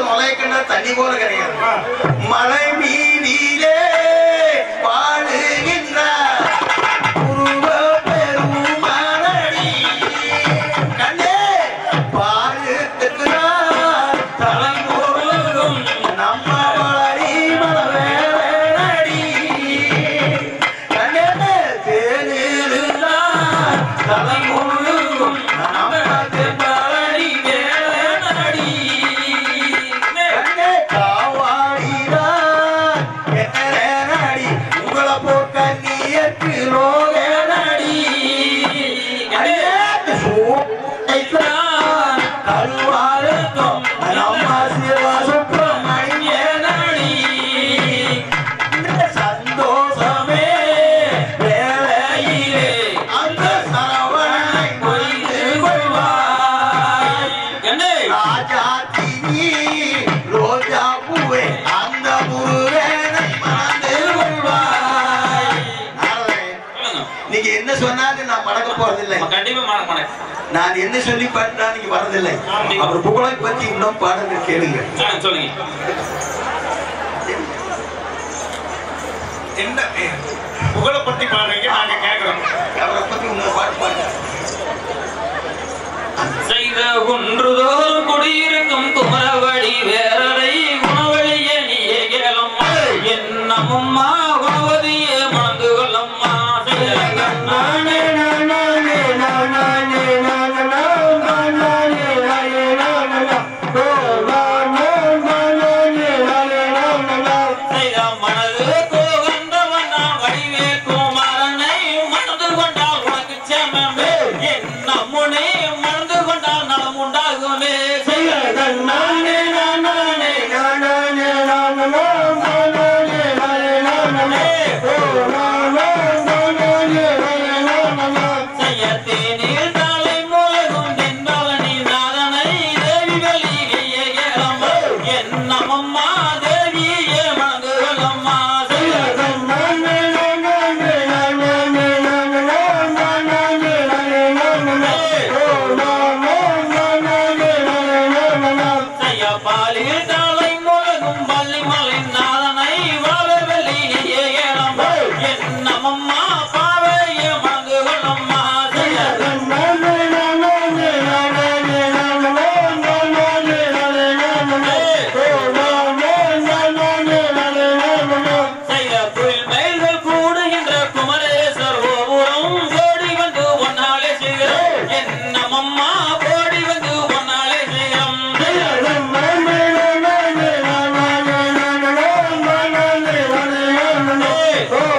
முளைக்கண்டா தண்ணி போல கிடையாது மலை மீதிலே வாழுகின்ற உருவ பெருமானடி. கண்ணே, பாருத்துக்கிறார் தலைமுருகும் நம்ம வளரி மலவேலடி. கண்ணே, தேனிருந்தார் தலைமுருகும் நமக்கு வளரி வேலடி. கண்ணே, காவாடிதான் என்னடி உங்களை போக்க நீயற்கு நோகடி கருவாருக்கும் நம்ம சிவ சுப்பிரமணியனடி சந்தோஷமே வேலையிலே அந்த சரவணனை கொய்து கொள்வாய் ராஜாத்தி நீ ரோஜா பூவே அந்த முருகனை மறந்து கொள்வாய் நாரதனே, நீங்க என்ன சொன்னாலும் நான் மறக்க போறதில்லை கண்டிப்பா மறக்க மாட்டேன் நான் என்ன சொல்லி பாட்டா நீங்க வரதில்லை அவர் புகழை பத்தி இன்னும் பாடங்கள் கேளுங்க ஆ, சொல்லுங்க என்ன புகழை பத்தி பாருங்க நாங்க கேக்குறோம் அவரை பத்தி இன்னும் பாட்டு பாடுங்க செய்த ஒன்றுதோறும் குடியிருக்கும் குமரவழி வேறரை குணவழிய நீயே கேளம்மா என்னமம்மா குணவதியே மணந்து கொள்ளம்மா செய்த கண்ணானே செய்த மனது கோகந்தவனா வடிவே குமாரனை மணந்து கொண்டால் உனக்கு சேமமே என்ன முனே மணந்து கொண்டால் நலம் உண்டாகுமே செய்த கண்ணானே நானே செய்யத்தேனில் தலை முழுகும் தென்பழனி நாதனை தேவி வெளியே ஏலம்மா என்னமம்மா தேவியே மணந்து கொள்ளம்மா செய்த கண்ணானே செய்ய பாலில் தலை முழுகும் பள்ளிமலை நாதனை வாழ வெளியே ஏலம்மா என்னமம்மா பாவையே மணந்து கொள்ளம்மா செய்த செய்த புயல் மயில்கள் கூடுகின்ற குமரேசர் கோபுரம் ஓடி வந்து ஒன்னாலே செய்கிறோம் என்னமம்மா ஓடி வந்து ஒன்னாலே செய்கிறோம் Oh